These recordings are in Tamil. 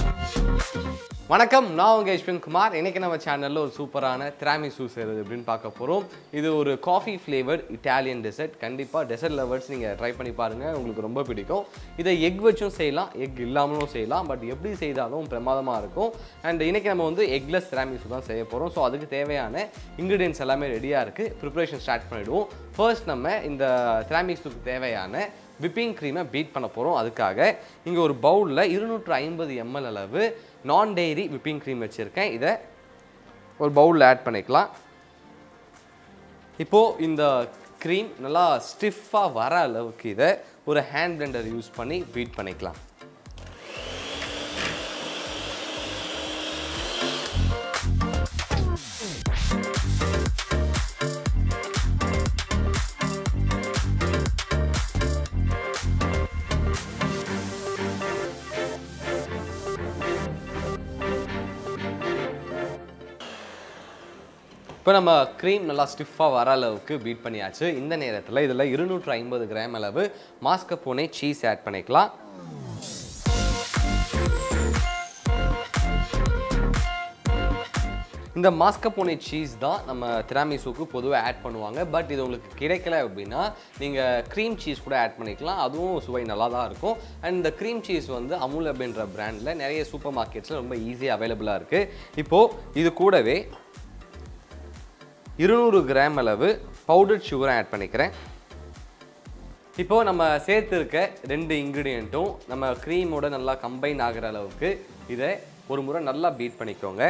வணக்கம் நான் உங்கள் யஷ்வந்த் குமார் இன்னைக்கு நம்ம சேனலில் ஒரு சூப்பரான திராமிசூ செய்கிறது எப்படின்னு பார்க்க போகிறோம் இது ஒரு காஃபி ஃப்ளேவர்ட் இட்டாலியன் டெசர்ட் கண்டிப்பாக டெசர்ட் லவர்ஸ் நீங்கள் ட்ரை பண்ணி பாருங்கள் உங்களுக்கு ரொம்ப பிடிக்கும் இதை எக் வச்சும் செய்யலாம் எக் இல்லாமலும் செய்யலாம் பட் எப்படி செய்தாலும் பிரமாதமாக இருக்கும் அண்ட் இன்னைக்கு நம்ம வந்து எக்லெஸ் திராமிசூ தான் செய்ய போகிறோம் ஸோ அதுக்கு தேவையான இன்க்ரீடியன்ஸ் எல்லாமே ரெடியாக இருக்குது ப்ரிப்பரேஷன் ஸ்டார்ட் பண்ணிவிடுவோம் ஃபர்ஸ்ட் நம்ம இந்த திராமிசூக்கு தேவையான விப்பிங் க்ரீமை பீட் பண்ண போகிறோம் அதுக்காக இங்கே ஒரு பவுலில் இருநூற்று ஐம்பது எம்எல் அளவு நான் டெய்ரி விப்பிங் க்ரீம் வச்சுருக்கேன் இதை ஒரு பவுலில் ஆட் பண்ணிக்கலாம் இப்போது இந்த க்ரீம் நல்லா ஸ்டிஃபாக வர அளவுக்கு இதை ஒரு ஹேண்ட் பிளெண்டர் யூஸ் பண்ணி பீட் பண்ணிக்கலாம் இப்போ நம்ம க்ரீம் நல்லா ஸ்டிஃபாக வர அளவுக்கு பீட் பண்ணியாச்சு இந்த நேரத்தில் இதில் இருநூற்று ஐம்பது கிராம் அளவு மாஸ்கப்போனே சீஸ் ஆட் பண்ணிக்கலாம் இந்த மாஸ்கப்போனே சீஸ் தான் நம்ம திராமிசூக்கு பொதுவாக ஆட் பண்ணுவாங்க பட் இது உங்களுக்கு கிடைக்கல அப்படின்னா நீங்கள் க்ரீம் சீஸ் கூட ஆட் பண்ணிக்கலாம் அதுவும் சுவை நல்லா தான் இருக்கும் அண்ட் இந்த க்ரீம் சீஸ் வந்து அமுல் அப்படின்ற பிராண்டில் நிறைய சூப்பர் மார்க்கெட்ஸில் ரொம்ப ஈஸியாக அவைலபிளாக இருக்குது இப்போது இது கூடவே இருநூறு கிராம் அளவு பவுடர் சுகரை ஆட் பண்ணிக்கிறேன் இப்போது நம்ம சேர்த்துருக்க ரெண்டு இன்க்ரீடியண்ட்டும் நம்ம க்ரீமோட நல்லா கம்பைன் ஆகிற அளவுக்கு இதை ஒரு முறை நல்லா பீட் பண்ணிக்கோங்க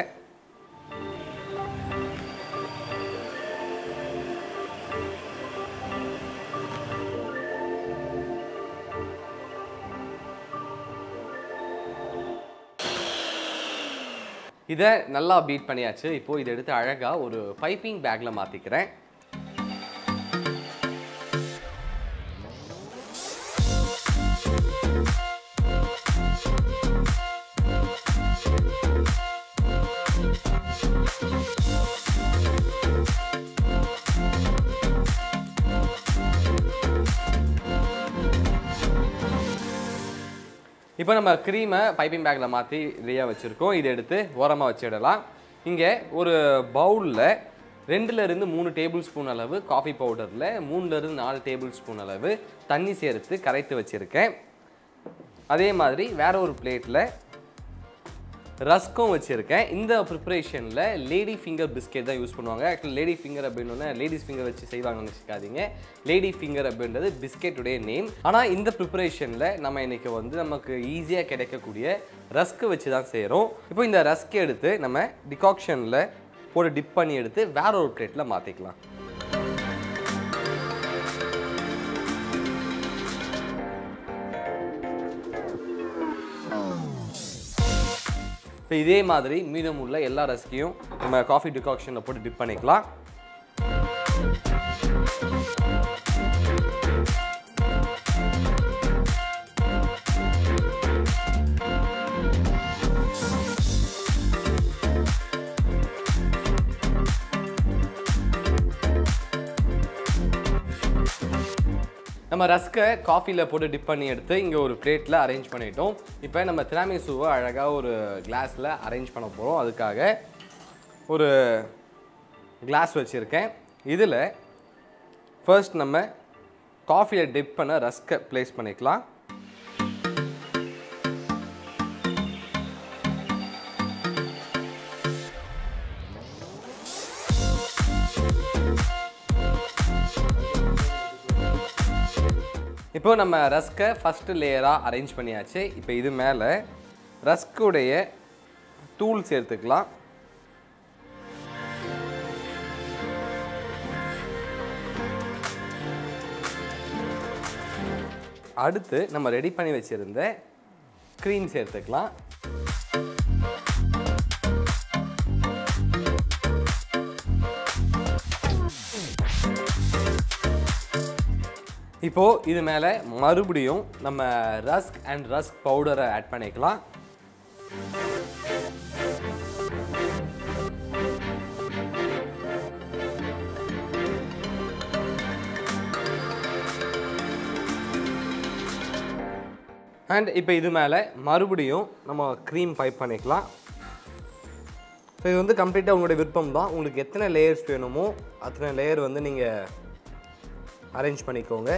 இதை நல்லா பீட் பண்ணியாச்சு இப்போ இதை எடுத்து அழகாக ஒரு பைப்பிங் பேக்கில் மாற்றிக்கிறேன் இப்போ நம்ம க்ரீமை பைப்பிங் பேக்கில் மாற்றி ரெடியாக வச்சுருக்கோம் இதை எடுத்து ஓரமாக வச்சிடலாம் இங்கே ஒரு பவுலில் ரெண்டுலேருந்து மூணு டேபிள் ஸ்பூன் அளவு காஃபி பவுடரில் மூணுலேருந்து நாலு டேபிள் ஸ்பூன் அளவு தண்ணி சேர்த்து கரைத்து வச்சுருக்கேன் அதே மாதிரி வேற ஒரு பிளேட்டில் ரஸ்க்கும் வச்சுருக்கேன் இந்த ப்ரிப்பரேஷனில் லேடி ஃபிங்கர் பிஸ்கெட் தான் யூஸ் பண்ணுவாங்க ஆக்சுவலி லேடி ஃபிங்கர் அப்படின்னு லேடிஸ் ஃபிங்கர் வச்சு செய்வாங்கன்னு நினச்சிக்காதீங்க லேடி ஃபிங்கர் அப்படின்றது பிஸ்கெட்டுடைய நேம் ஆனால் இந்த ப்ரிப்பரேஷனில் நம்ம இன்னைக்கு வந்து நமக்கு ஈஸியாக கிடைக்கக்கூடிய ரஸ்க்கு வச்சு தான் செய்கிறோம் இப்போ இந்த ரஸ்க் எடுத்து நம்ம டிகாக்ஷனில் போட்டு டிப் பண்ணி எடுத்து வேற ஒரு பிளேட்டில் மாற்றிக்கலாம் இப்போ இதே மாதிரி மீதமுள்ள எல்லா ரஸ்கையும் நம்ம காஃபி டிகாக்ஷனில் போட்டு டிப் பண்ணிக்கலாம் நம்ம ரஸ்கை காஃபியில் போட்டு டிப் பண்ணி எடுத்து இங்கே ஒரு பிளேட்டில் அரேஞ்ச் பண்ணிட்டோம் இப்போ நம்ம திராமிசூவை அழகாக ஒரு கிளாஸில் அரேஞ்ச் பண்ண போகிறோம் அதுக்காக ஒரு கிளாஸ் வச்சுருக்கேன் இதில் ஃபர்ஸ்ட் நம்ம காஃபியில் டிப் பண்ண ரஸ்கை ப்ளேஸ் பண்ணிக்கலாம் இப்போ நம்ம ரஸ்கை ஃபஸ்ட்டு லேயராக அரேஞ்ச் பண்ணியாச்சு இப்போ இது மேலே ரஸ்குடைய தூள் சேர்த்துக்கலாம் அடுத்து நம்ம ரெடி பண்ணி வச்சிருந்த க்ரீம் சேர்த்துக்கலாம் இப்போ இது மேலே மறுபடியும் நம்ம ரஸ்க் அண்ட் ரஸ்க் பவுடரை ஆட் பண்ணிக்கலாம் அண்ட் இப்போ இது மேலே மறுபடியும் நம்ம க்ரீம் பைப் பண்ணிக்கலாம் ஸோ இது வந்து கம்ப்ளீட்டாக உங்களுடைய விருப்பம் தான் உங்களுக்கு எத்தனை லேயர்ஸ் வேணுமோ அத்தனை லேயர் வந்து நீங்கள் அரேஞ்ச் பண்ணிக்கோங்க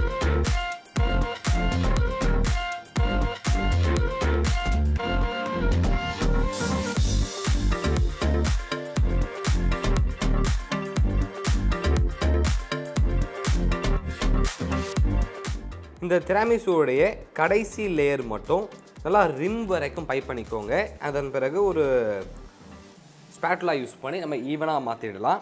இந்த திராமிசுவோடைய கடைசி லேயர் மட்டும் நல்லா ரிம் வரைக்கும் பைப் பண்ணிக்கோங்க அதன் பிறகு ஒரு ஸ்பேட்லா யூஸ் பண்ணி நம்ம ஈவனாக மாற்றிடலாம்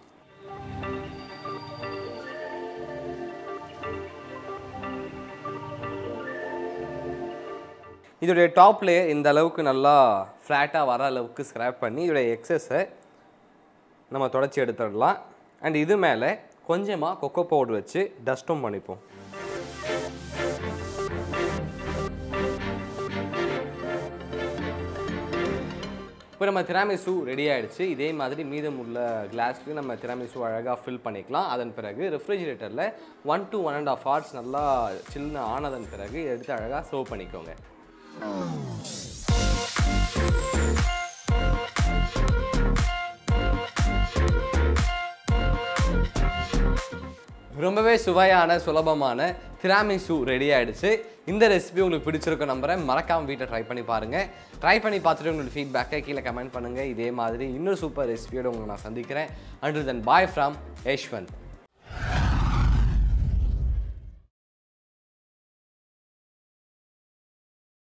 இதோடைய டாப் லேயர் இந்த அளவுக்கு நல்லா ஃப்ளாட்டாக வர அளவுக்கு ஸ்க்ராப் பண்ணி இதோடைய எக்ஸஸை நம்ம தொடச்சி எடுத்துடலாம் அண்ட் இது மேலே கொஞ்சமாக கொக்கோ பவுடர் வச்சு டஸ்ட்டும் பண்ணிப்போம் இப்போ நம்ம திராமிசு ரெடி ஆயிடுச்சு இதே மாதிரி மீதம் உள்ள கிளாஸ்க்கு நம்ம திராமிசு அழகாக ஃபில் பண்ணிக்கலாம் அதன் பிறகு ரெஃப்ரிஜிரேட்டரில் one to one and half hours நல்லா சில்லுன்னு ஆனதன் பிறகு எடுத்து அழகாக சர்வ் பண்ணிக்கோங்க ரொம்பவே சுவையான சுலபமான திராமிசு ரெடி ஆயிடுச்சு இந்த ரெசிபி உங்களுக்கு பிடிச்சிருக்கும் நம்புறேன் மறக்காம வீட்டில் ட்ரை பண்ணி பாருங்க ட்ரை பண்ணி பார்த்துட்டு உங்களோட ஃபீட்பேக்கை கீழே கமெண்ட் பண்ணுங்க இதே மாதிரி இன்னொரு சூப்பர் ரெசிபியோட உங்களை நான் சந்திக்கிறேன் and then bye from Yashwant